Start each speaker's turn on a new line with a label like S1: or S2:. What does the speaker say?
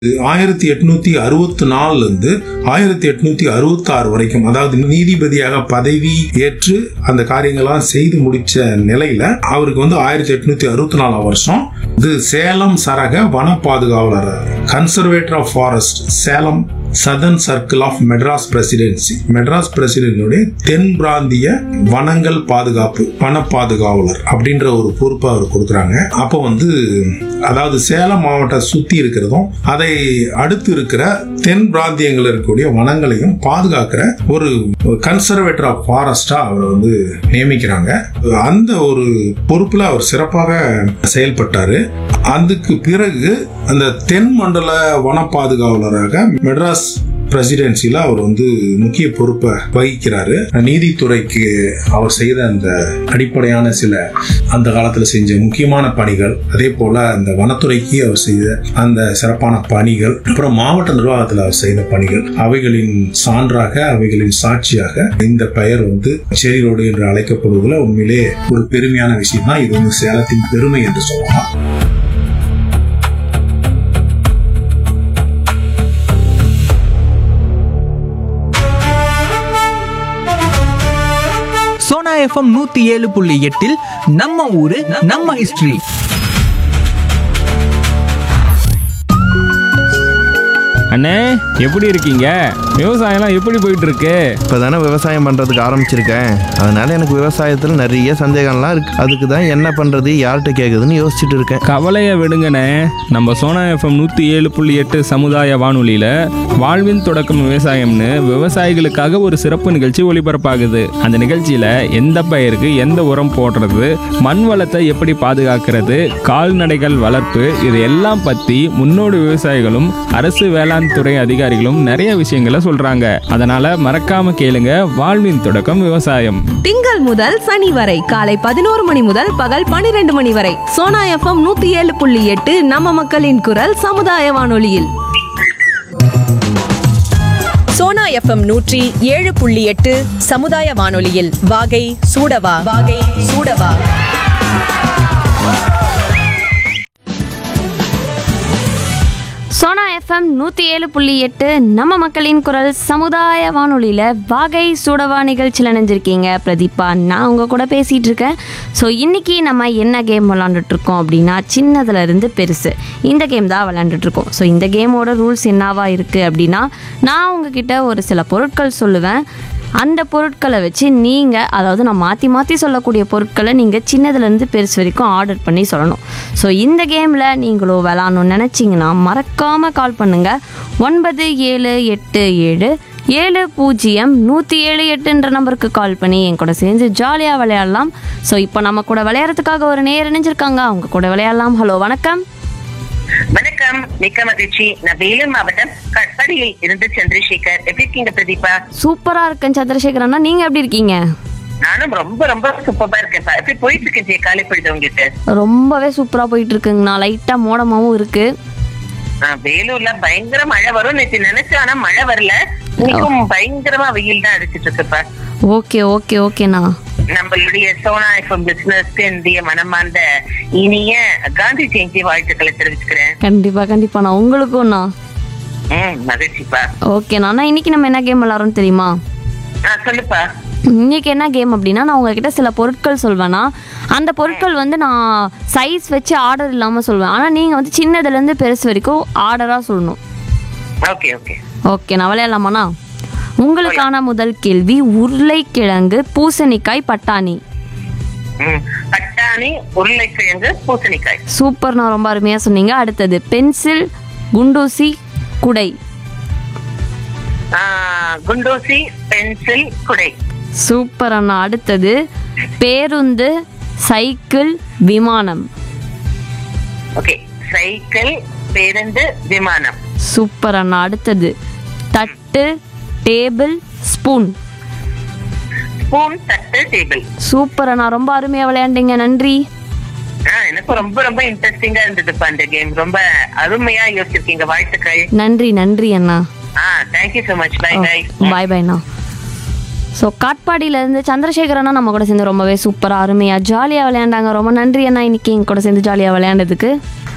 S1: ஆயிரத்தி எட்நூத்தி அறுபத்தி நாலுல இருந்து ஆயிரத்தி எட்நூத்தி அறுபத்தி ஆறு வரைக்கும் அதாவது நீதிபதியாக பதவி ஏற்று அந்த காரியங்கள்லாம் செய்து முடிச்ச நிலையில அவருக்கு வந்து ஆயிரத்தி எட்நூத்தி அறுபத்தி நாலாம் வருஷம் இது சேலம் சரக வன பாதுகாவலர் conservator of forest Salem southern circle of Madras presidency Madras பிரசிடென்சியுடைய தென் பிராந்திய வனங்கள் பாதுகாப்பு வன பாதுகாவலர் அப்படின்ற ஒரு பொறுப்பை அவர் கொடுக்குறாங்க அப்போ வந்து அதாவது சேலம் மாவட்டம் சுத்தி இருக்கிறதும் அதை அடுத்து இருக்கிற தென் பிராந்தியங்கள் இருக்கக்கூடிய வனங்களையும் பாதுகாக்கிற ஒரு கன்சர்வேட்டர் ஆஃப் ஃபாரஸ்டா அவரை வந்து நியமிக்கிறாங்க அந்த ஒரு பொறுப்புல அவர் சிறப்பாக செயல்பட்டாரு அதுக்கு பிறகு அந்த தென் மண்டல வன பாதுகாவலராக மெட்ராஸ் பிரசிடென்சில அவர் வந்து முக்கிய பொறுப்பை வகிக்கிறாரு நீதித்துறைக்கு அவர் செய்த அந்த அடிப்படையான சில அந்த காலத்துல செஞ்ச முக்கியமான பணிகள் அதே போல அந்த வனத்துறைக்கு அவர் செய்த அந்த சிறப்பான பணிகள் அப்புறம் மாவட்ட நிர்வாகத்தில் அவர் செய்த பணிகள் அவைகளின் சான்றாக அவைகளின் சாட்சியாக இந்த பெயர் வந்து செரி ரோடு என்று அழைக்கப்படுவதில் உண்மையிலே ஒரு பெருமையான விஷயம் தான் இது வந்து சேலத்தின் பெருமை என்று சொல்லலாம்
S2: சோனா எஃப்எம் நூத்தி ஏழு புள்ளி எட்டில் நம்ம ஊரு நம்ம ஹிஸ்டரி
S3: அண்ணே எப்படி இருக்கீங்க விவசாயம்லாம் எப்படி போயிட்டு இருக்கு
S4: இப்போ தானே விவசாயம் பண்ணுறதுக்கு ஆரம்பிச்சிருக்கேன் அதனால எனக்கு விவசாயத்தில் நிறைய சந்தேகம்லாம் இருக்கு அதுக்கு தான் என்ன பண்ணுறது யார்கிட்ட கேட்குதுன்னு யோசிச்சுட்டு இருக்கேன்
S3: கவலையை விடுங்கண்ணே நம்ம சோனா எஃப்எம் நூற்றி ஏழு புள்ளி எட்டு சமுதாய வானொலியில் வாழ்வின் தொடக்கம் விவசாயம்னு விவசாயிகளுக்காக ஒரு சிறப்பு நிகழ்ச்சி ஒளிபரப்பாகுது அந்த நிகழ்ச்சியில் எந்த பயிருக்கு எந்த உரம் போடுறது மண் வளத்தை எப்படி பாதுகாக்கிறது கால்நடைகள் வளர்ப்பு இது எல்லாம் பற்றி முன்னோடி விவசாயிகளும் அரசு வேளாண் துறை அதிகாரிகளும் நிறைய விஷயங்களை சொல்கிறாங்க அதனால் மறக்காம கேளுங்க வாழ்வின் தொடக்கம் விவசாயம்
S5: திங்கள் முதல் சனி வரை காலை பதினோரு மணி முதல் பகல் பனிரெண்டு மணி வரை சோனா எஃப்எம் நூத்தி ஏழு புள்ளி எட்டு நம்ம மக்களின் குரல் சமுதாய வானொலியில்
S6: சோனா எஃப்எம் நூற்றி ஏழு புள்ளி எட்டு சமுதாய வானொலியில் வாகை சூடவா வாகை சூடவா
S7: சோனா எஃப்எம் நூற்றி ஏழு புள்ளி எட்டு நம்ம மக்களின் குரல் சமுதாய வானொலியில் வாகை சூடவா நிகழ்ச்சியில் இணைஞ்சிருக்கீங்க பிரதீபா நான் உங்கள் கூட பேசிகிட்டு இருக்கேன் ஸோ இன்றைக்கி நம்ம என்ன கேம் விளாண்டுட்டு இருக்கோம் அப்படின்னா சின்னதுல இருந்து பெருசு இந்த கேம் தான் விளாண்டுட்டு இருக்கோம் ஸோ இந்த கேமோட ரூல்ஸ் என்னவா இருக்குது அப்படின்னா நான் உங்ககிட்ட ஒரு சில பொருட்கள் சொல்லுவேன் அந்த பொருட்களை வச்சு நீங்கள் அதாவது நான் மாற்றி மாற்றி சொல்லக்கூடிய பொருட்களை நீங்கள் சின்னதுலேருந்து பெருசு வரைக்கும் ஆர்டர் பண்ணி சொல்லணும் ஸோ இந்த கேமில் நீங்களும் விளாட்ணும்னு நினச்சிங்கன்னா மறக்காமல் கால் பண்ணுங்கள் ஒன்பது ஏழு எட்டு ஏழு ஏழு பூஜ்ஜியம் நூற்றி ஏழு எட்டுன்ற நம்பருக்கு கால் பண்ணி என் கூட சேர்ந்து ஜாலியாக விளையாடலாம் ஸோ இப்போ நம்ம கூட விளையாடுறதுக்காக ஒரு நேர் இணைஞ்சிருக்காங்க அவங்க கூட விளையாடலாம் ஹலோ வணக்கம்
S8: வணக்கம் மிக்க மகிழ்ச்சி நான் வேலூர் மாவட்டம் கட்பாடியில் இருந்து சந்திரசேகர் எப்படி இருக்கீங்க பிரதீபா
S7: சூப்பராக இருக்கேன் சந்திரசேகர் அண்ணா நீங்கள் எப்படி இருக்கீங்க
S8: நானும் ரொம்ப ரொம்ப சூப்பரா இருக்கேன்ப்பா எப்படி போயிட்டு இருக்கேன் ஜெய காலை பொழுது உங்களுக்கு
S7: ரொம்பவே சூப்பராக போயிட்டு இருக்குங்கண்ணா லைட்டாக மோடமாகவும் இருக்குது
S8: ஆஹ், வேலூர்ல பயங்கர மழை வரும் நேற்று நினைச்சேன் ஆனா மழை வரல இன்னைக்கும் பயங்கரமா வெயில் தான் அடிச்சிட்டு இருக்குப்பா
S7: ஓகே ஓகே ஓகேண்ணா
S8: நம்மளுடைய சோனா எஃப்எம் பிசினஸ்க்கு இந்திய மனமார்ந்த இனிய காந்தி ஜெயந்தி வாழ்த்துக்களை தெரிவிச்சுக்கிறேன்
S7: கண்டிப்பா கண்டிப்பா நான் உங்களுக்கும்ண்ணா
S8: ம் மகிழ்ச்சிப்பா
S7: ஓகேண்ணா அண்ணா இன்னைக்கு நம்ம என்ன கேம் விளாட்றோம் தெரியுமா
S8: ஆஹ் சொல்லுப்பா
S7: இன்னைக்கு என்ன கேம் அப்படின்னா நான் உங்ககிட்ட சில பொருட்கள் சொல்வேன்னா அந்த பொருட்கள் வந்து நான் சைஸ் வச்சு ஆர்டர் இல்லாமல் சொல்வேன் ஆனால் நீங்கள் வந்து சின்னதுலேருந்து பெருசு வரைக்கும் ஆர்டராக சொல்லணும்
S8: ஓகே ஓகே
S7: ஓகே நான் விளையாடலாமாண்ணா உங்களுக்கான முதல் கேள்வி உருளைக்கிழங்கு பூசணிக்காய் பட்டாணி
S8: ம் பட்டாணி உருளைக்கிழங்கு பூசணிக்காய்
S7: சூப்பர்ண்ணா ரொம்ப அருமையாக சொன்னீங்க அடுத்தது பென்சில் குண்டூசி குடை
S8: ஆஹ், குண்டூசி பென்சில் குடை
S7: சூப்பர் அண்ணா அடுத்தது பேருந்து சைக்கிள் விமானம்
S8: ஓகே சைக்கிள் பேருந்து விமானம்
S7: சூப்பர் அண்ணா அடுத்தது தட்டு டேபிள் ஸ்பூன்
S8: ஸ்பூன் தட்டு டேபிள்
S7: சூப்பர் அண்ணா ரொம்ப அருமையாக விளையாண்டீங்க நன்றி
S8: ஆஹ் எனக்கு ரொம்ப ரொம்ப இன்ட்ரெஸ்டிங்கா இருந்ததுப்பா இந்த கேம் ரொம்ப அருமையா யோசிச்சிருக்கீங்க வாழ்த்துக்கள்
S7: நன்றி நன்றி அண்ணா
S8: ஆ thank you so much bye bye
S7: bye பாய்ண்ணா ஸோ காட்பாடியிலேருந்து சந்திரசேகர் அண்ணா நம்ம கூட சேர்ந்து ரொம்பவே சூப்பராக அருமையாக ஜாலியாக விளையாண்டாங்க ரொம்ப நன்றி அண்ணா இன்னைக்கு எங்க கூட சேர்ந்து ஜாலியாக விளையாண்டதுக்கு